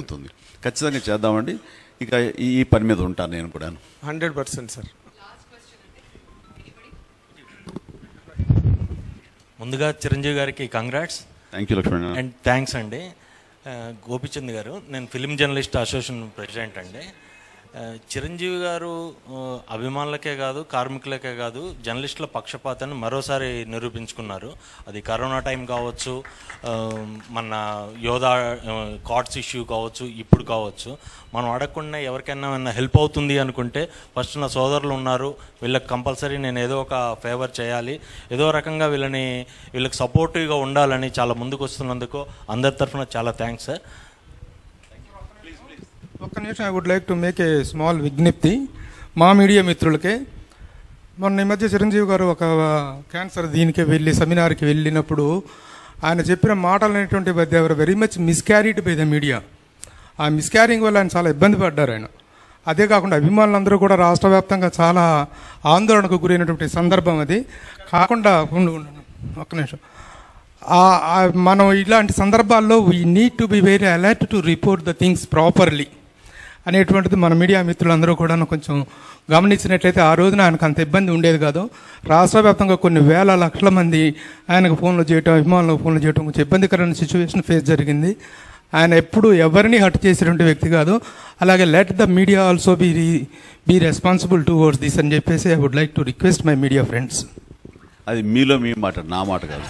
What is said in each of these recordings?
ఉంటుంది ఖచ్చితంగా చేద్దామండి ఇక ఈ ఈ పని మీద ఉంటాను నేను కూడా హండ్రెడ్ పర్సెంట్ సార్ ముందుగా చిరంజీవి గారికి congrats thank you Lakshman and thanks అండి ఆ, గోపిచంద్ గారు నేను ఫిలిం జర్నలిస్ట్ అసోసియేషన్ ప్రెసిడెంట్ అండి ఆ, చిరంజీవి గారు ఆ, అభిమానులకే కాదు కార్మికులకే కాదు జర్నలిస్టుల పక్షపాతాన్ని మరోసారి నిరూపించుకున్నారు అది కరోనా టైం కావచ్చు ఆ, మన యోధా కార్డ్స్ ఇష్యూ కావచ్చు ఇప్పుడు కావచ్చు మనం అడగకుండా ఎవరికైనా ఏమైనా హెల్ప్ అవుతుంది అనుకుంటే ఫస్ట్ నా సోదరులు ఉన్నారు వీళ్ళకి కంపల్సరీ నేను ఏదో ఒక ఫేవర్ చేయాలి ఏదో రకంగా వీళ్ళని వీళ్ళకి సపోర్టివ్గా ఉండాలని చాలా ముందుకు వస్తున్నందుకు అందరి తరఫున చాలా థ్యాంక్స్ సార్ ఒక్క నిమిషం I would like to make a small విజ్ఞప్తి మా మీడియా మిత్రులకే మొన్న ఈ మధ్య చిరంజీవి గారు ఒక క్యాన్సర్ దీనికి వెళ్ళి సెమినార్కి వెళ్ళినప్పుడు ఆయన చెప్పిన మాటలు అనేటువంటి they were very much miscarried by the media ఆ మిస్క్యారింగ్ వల్ల ఆయన చాలా ఇబ్బంది పడ్డారు ఆయన అదే కాకుండా అభిమానులందరూ కూడా రాష్ట్ర వ్యాప్తంగా చాలా ఆందోళనకు గురైనటువంటి సందర్భం అది కాకుండా ఉండు ఉండు, ఒక్క నిమిషం ఆ- ఆ మనం ఇలాంటి సందర్భాల్లో we need to be very alert to report the things properly అనేటువంటిది మన మీడియా మిత్రులందరూ కూడా కొంచెం గమనించినట్లయితే ఆ రోజున ఆయనకు అంత ఇబ్బంది ఉండేది కాదు రాష్ట్ర వ్యాప్తంగా కొన్ని వేల లక్షల మంది ఆయనకు ఫోన్లు చేయటం అభిమానులకు ఫోన్లు చేయటం కొంచెం ఇబ్బందికరమైన సిచ్యువేషన్ ఫేస్ జరిగింది ఆయన ఎప్పుడు ఎవరిని హట్ చేసినటువంటి వ్యక్తి కాదు అలాగే let the media also be be responsible towards this అని చెప్పేసి I would like to request my media friends అది మీలో మీ మాట నా మాట కాదు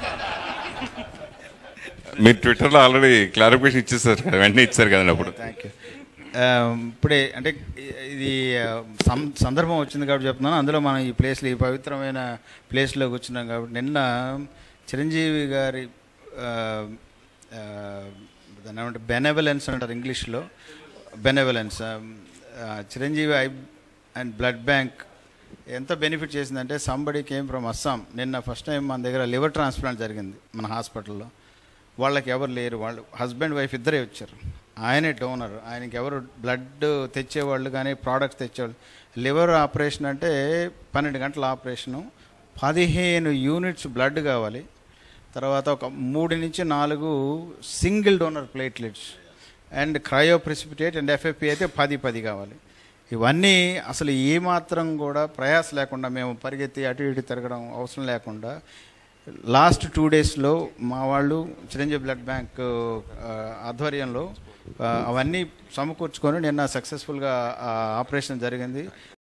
మీరు ట్విట్టర్లో ఆల్రెడీ క్లారిఫికేషన్ ఇచ్చేసారు కదా వెంటనే ఇచ్చారు కదండి అప్పుడు థ్యాంక్ యూ ఇప్పుడే అంటే ఇది ఆ, సం- సందర్భం వచ్చింది కాబట్టి చెప్తున్నాను అందులో మనం ఈ ప్లేస్లో ఈ పవిత్రమైన ప్లేస్లో కూర్చున్నాం కాబట్టి నిన్న చిరంజీవి గారి ఆ, ఆ, దాన్ని ఏమంటే బెనెవలెన్స్ అంటారు ఇంగ్లీష్లో benevolence Chiranjeevi eye and blood bank ఎంత బెనిఫిట్ చేసిందంటే సంబడి కేమ్ ఫ్రమ్ అస్సాం నిన్న ఫస్ట్ టైం మన దగ్గర లివర్ ట్రాన్స్ప్లాంట్ జరిగింది మన హాస్పిటల్లో వాళ్ళకి ఎవరు లేరు వాళ్ళు హస్బెండ్ వైఫ్ ఇద్దరే వచ్చారు ఆయనే డోనర్ ఆయనకి ఎవరు బ్లడ్ తెచ్చేవాళ్ళు కానీ ప్రోడక్ట్స్ తెచ్చేవాళ్ళు లివర్ ఆపరేషన్ అంటే పన్నెండు గంటల ఆపరేషను పదిహేను యూనిట్స్ బ్లడ్ కావాలి తర్వాత ఒక మూడు నుంచి నాలుగు single donor platelets and cryoprecipitate and FFP అయితే పది పది కావాలి ఇవన్నీ అసలు ఏమాత్రం కూడా ప్రయాస లేకుండా మేము పరిగెత్తి అటు ఇటు తిరగడం అవసరం లేకుండా లాస్ట్ టూ డేస్లో మా వాళ్ళు చిరంజీవి బ్లడ్ బ్యాంక్ ఆ, ఆధ్వర్యంలో ఆ, అవన్నీ సమకూర్చుకొని నిన్న సక్సెస్ఫుల్గా ఆపరేషన్ జరిగింది